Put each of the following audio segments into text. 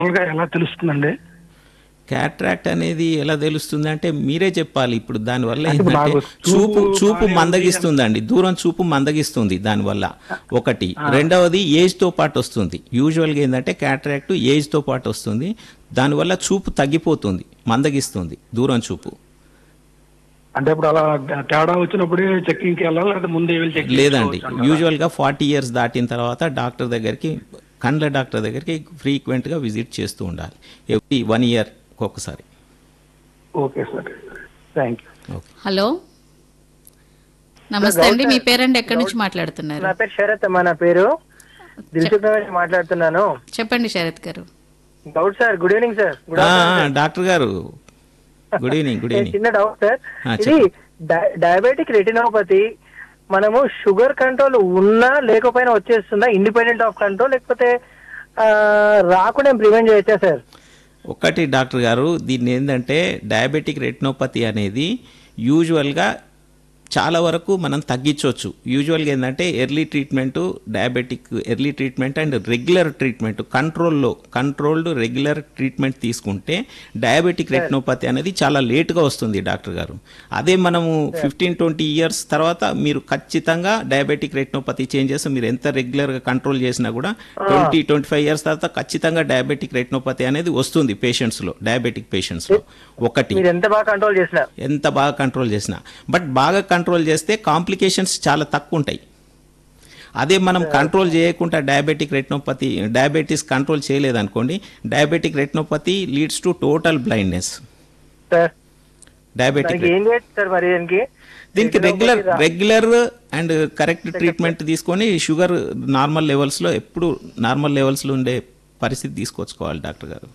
మామూలుగా ఎలా తెలుస్తుందండి క్యాట్రాక్ట్ అనేది ఎలా తెలుస్తుంది అంటే మీరే చెప్పాలి ఇప్పుడు దానివల్ల అంటే ఏంటంటే బాగా చూపు చూపు చూపు బాగానే ఉంది మందగిస్తుందండి దూరం చూపు మందగిస్తుంది దానివల్ల ఒకటి రెండవది ఏజ్ తో పాటు వస్తుంది యూజువల్గా ఏంటంటే క్యాట్రాక్ట్ ఏజ్ తో పాటు వస్తుంది దానివల్ల చూపు తగ్గిపోతుంది మందగిస్తుంది దూరం చూపు అంటే ఇప్పుడు అలా తేడా వచ్చినప్పుడే చెక్కింగ్కి వెళ్ళాలి లేదా ముందే వెళ్ళి చెక్ లేదండి యూజువల్గా ఫార్టీ ఇయర్స్ దాటిన తర్వాత డాక్టర్ దగ్గరికి కండ్ల డాక్టర్ దగ్గరికి ఫ్రీక్వెంట్గా విజిట్ చేస్తూ ఉండాలి ఎవ్రీ వన్ ఇయర్ ఒక్కొక్కసారి okay sir thank you okay hello నమస్తే అండి మీ పేరండి ఎక్కడి నుంచి మాట్లాడుతున్నారు నా పేరు శరత్ అమ్మా నా పేరు దిల్సుఖ్ నగర్ నుంచి మాట్లాడుతున్నాను చెప్పండి Sharath garu doubt sir good evening sir good ఆ, ఆ, doctor garu good evening good evening చిన్న డౌట్ సార్ ఆ, ఇది డయ- డయాబెటిక్ రెటినోపతి మనము షుగర్ కంట్రోల్ ఉన్నా లేకపోయినా వచ్చేస్తుందా ఇండిపెండెంట్ ఆఫ్ కంట్రోల్ లేకపోతే ఆ, రాకుండా ప్రివెంట్ చేయొచ్చా సార్ ఒకటి డాక్టర్ గారు దీన్ని ఏంటంటే డయాబెటిక్ రెటినోపతి అనేది యూజువల్గా చాలా వరకు మనం తగ్గించవచ్చు యూజువల్గా ఏంటంటే early treatment diabetic early treatment and regular treatment కంట్రోల్లో కంట్రోల్డ్ రెగ్యులర్ ట్రీట్మెంట్ తీసుకుంటే డయాబెటిక్ రెటినోపతి అనేది చాలా లేట్గా వస్తుంది డాక్టర్ గారు అదే మనము ఫిఫ్టీన్ ట్వంటీ ఇయర్స్ తర్వాత మీరు ఖచ్చితంగా డయాబెటిక్ రెటినోపతి చేంజ్ చేస్తే మీరు ఎంత రెగ్యులర్గా కంట్రోల్ చేసినా కూడా ట్వంటీ ట్వంటీ ఫైవ్ ఇయర్స్ తర్వాత ఖచ్చితంగా డయాబెటిక్ రెటినోపతి అనేది వస్తుంది పేషెంట్స్లో డయాబెటిక్ పేషెంట్స్లో ఒకటి మీరు ఎంత బాగా కంట్రోల్ చేసినా ఎంత బాగా కంట్రోల్ చేసినా బట్ బాగా కంట్రోల్ చేస్తే కాంప్లికేషన్స్ చాలా తక్కువ ఉంటాయి అదే మనం కంట్రోల్ చేయకుండా డయాబెటిక్ రెటినోపతి డయాబెటీస్ కంట్రోల్ చేయలేదనుకోండి diabetic retinopathy leads to total blindness sir diabetic దానికి ఏం చేయొచ్చు సార్ మరి దీనికి దీనికి regular regular and correct treatment తీసుకొని షుగర్ నార్మల్ లెవెల్స్లో ఎప్పుడు నార్మల్ లెవెల్స్లో ఉండే పరిస్థితి తీసుకొచ్చుకోవాలి డాక్టర్ గారు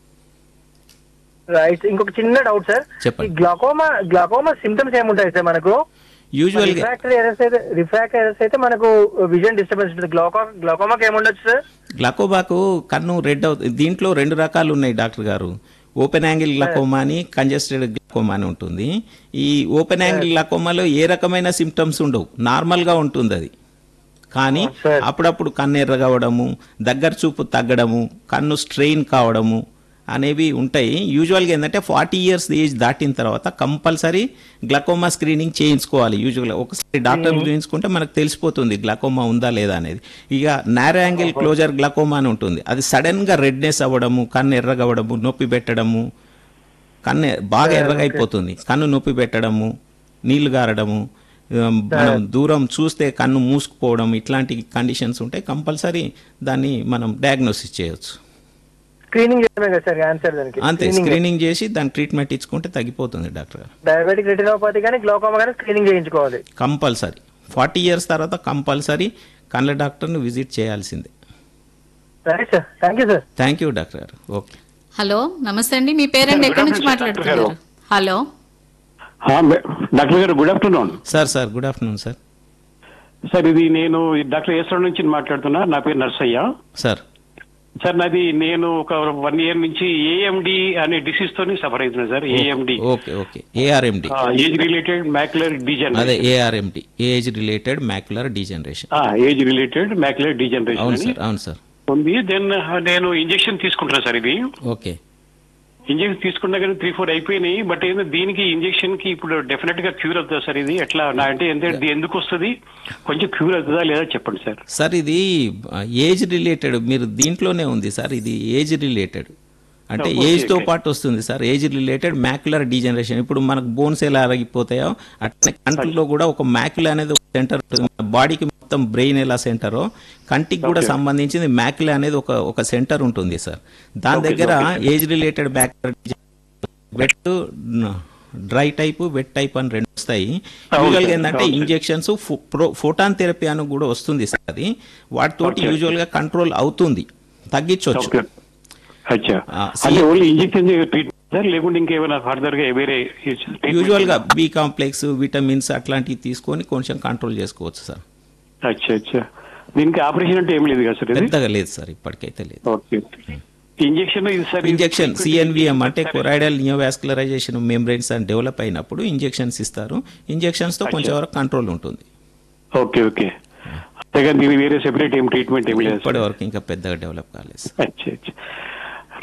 రైట్ ఇంకొక చిన్న డౌట్ సార్ చెప్పండి. ఈ గ్లాకోమా గ్లాకోమా సిమ్టమ్స్ ఏముంటాయి సార్ మనకు యూజువల్గా రిఫ్రాక్టరీ ఎర్రస్ అయితే రిఫ్రాక్టరీ ఎర్రస్ అయితే మనకు విజన్ డిస్టర్బెన్స్ ఉంటుంది గ్లాకో గ్లాకోమాకి ఏముండొచ్చు సార్ గ్లకోబాకు కన్ను రెడ్ అవుతుంది దీంట్లో రెండు రకాలు ఉన్నాయి doctor garu open angle glaucoma అని కంజెస్టెడ్ గ్లకోమా అని ఉంటుంది ఈ ఓపెన్ యాంగిల్ గ్లకోమాలో ఏ రకమైన సిమ్టమ్స్ ఉండవు నార్మల్గా ఉంటుంది అది కానీ sir. అప్పుడప్పుడు కన్ను ఎర్ర కావడము దగ్గర చూపు తగ్గడము కన్ను స్ట్రెయిన్ కావడము అనేవి ఉంటాయి యూజువల్గా ఏంటంటే ఫార్టీ ఇయర్స్ ఏజ్ దాటిన తర్వాత కంపల్సరీ గ్లకోమా స్క్రీనింగ్ చేయించుకోవాలి యూజువల్గా ఒకసారి డాక్టర్ చూయించుకుంటే మనకు తెలిసిపోతుంది గ్లకోమా ఉందా లేదా అనేది ఇక నారో యాంగిల్ క్లోజర్ గ్లకోమా అని ఉంటుంది అది సడన్గా రెడ్నెస్ అవ్వడము కన్ను ఎర్రగవడము నొప్పి పెట్టడము కన్ను బాగా ఎర్రగా అయిపోతుంది కన్ను నొప్పి పెట్టడము నీళ్లు గారడము ఆ, మనం దూరం చూస్తే కన్ను మూసుకుపోవడం ఇట్లాంటి కండిషన్స్ ఉంటాయి కంపల్సరీ దాన్ని మనం డయాగ్నోసిస్ చేయొచ్చు స్క్రీనింగ్ చేయడమే కదా సార్ ఆన్సర్ దానికి అంతే స్క్రీనింగ్ చేసి దాని ట్రీట్మెంట్ ఇచ్చుకుంటే తగ్గిపోతుంది డాక్టర్ గారు డయాబెటిక్ రెటినోపతి కానీ గ్లాకోమా కానీ స్క్రీనింగ్ చేయించుకోవాలి కంపల్సరీ ఫార్టీ ఇయర్స్ తర్వాత కంపల్సరీ కళ్ళ డాక్టర్ను విజిట్ చేయాల్సిందే right sir thank you sir thank you doctor garu okay hello నమస్తే అండి మీ పేరండి ఎక్కడి నుంచి మాట్లాడుతున్నారు హలో ఆ, మే- doctor garu good afternoon sir sir good afternoon sir sir ఇది నేను డాక్టర్ ఏశ్వరం నుంచి మాట్లాడుతున్నా నా పేరు నర్సయ్య సార్ సార్ నాది నేను ఒక వన్ ఇయర్ నుంచి ఏఎండి అనే డిసీజ్ తోని సఫర్ అవుతున్నా sir AMD okay okay ARMD age related macular degeneration అదే ARMD age related macular degeneration age related macular అవును డిజనరేషన్ సార్ అవును సార్ ఉంది దెన్ నేను ఇంజెక్షన్ తీసుకుంటున్నా సార్ ఇది ఓకే ఇంజెక్షన్ తీసుకున్నా కానీ త్రీ ఫోర్ అయిపోయినాయి బట్ ఏంటంటే దీనికి ఇంజెక్షన్ కి ఇప్పుడు డెఫినెట్ గా క్యూర్ అవుతుందా సార్ ఇది ఎట్లా నా అంటే ఎంత ఇది ఎందుకు వస్తుంది కొంచెం క్యూర్ అవుతుందా లేదా చెప్పండి సార్ సార్ ఇది ఏజ్ రిలేటెడ్ మీరు దీంట్లోనే ఉంది సార్ ఇది ఏజ్ రిలేటెడ్ అంటే Okay, ఏజ్తో okay. పాటు వస్తుంది sir age related macular degeneration ఇప్పుడు మనకు బోన్స్ ఎలా అరిగిపోతాయో అట్లనే కంటిలో కూడా ఒక మ్యాక్యుల అనేది ఒక సెంటర్ ఉంటుంది మన బాడీకి మొత్తం బ్రెయిన్ ఎలా సెంటరో కంటికి కూడా Okay. సంబంధించింది మ్యాక్యుల అనేది ఒక ఒక సెంటర్ ఉంటుంది సార్ దాని Okay, దగ్గర okay. Age related macular wet dry type wet type అని రెండు వస్తాయి అవును యూజువల్గా సార్, ఏంటంటే అవును సార్. ఇంజెక్షన్స్ ఫోటాన్ థెరపీ అని కూడా వస్తుంది సార్ అది వాటితోటి Okay. యూజువల్గా కంట్రోల్ అవుతుంది తగ్గించవచ్చు ఓకే అచ్చా ఆ, అంటే సి- ఓన్లీ ఇంజెక్షన్ ట్రీట్మెంట్ సార్ లేకుంటే ఇంకేమైనా ఫర్దర్ గా వేరే treatment యూజువల్గా బి కాంప్లెక్స్ విటమిన్స్ అట్లాంటివి తీసుకొని కొంచెం కంట్రోల్ చేసుకోవచ్చు సార్ అచ్చా అచ్చా దీనికి ఆపరేషన్ అంటే ఏం లేదు కదా సార్ ఇది పెద్దగా లేదు సార్ ఇప్పటికైతే లేదు ఓకే ఇంజెక్షన్ ఇది సార్ ఇంజెక్షన్ సిఎన్విఎం అంటే కొరాయిడల్ నియోవాస్కులరైజేషన్ మెంబ్రెయిన్స్ అని డెవలప్ అయినప్పుడు ఇంజెక్షన్స్ ఇస్తారు ఇంజెక్షన్స్ తో కొంచెం వరకు కంట్రోల్ ఉంటుంది ఓకే ఓకే అంతేగాని దీని వేరే సెపరేట్ ఏం ట్రీట్మెంట్ ఏం లేదు ఇప్పటి వరకు ఇంకా పెద్దగా డెవలప్ కాలేదు సార్. అచ్చా అచ్చా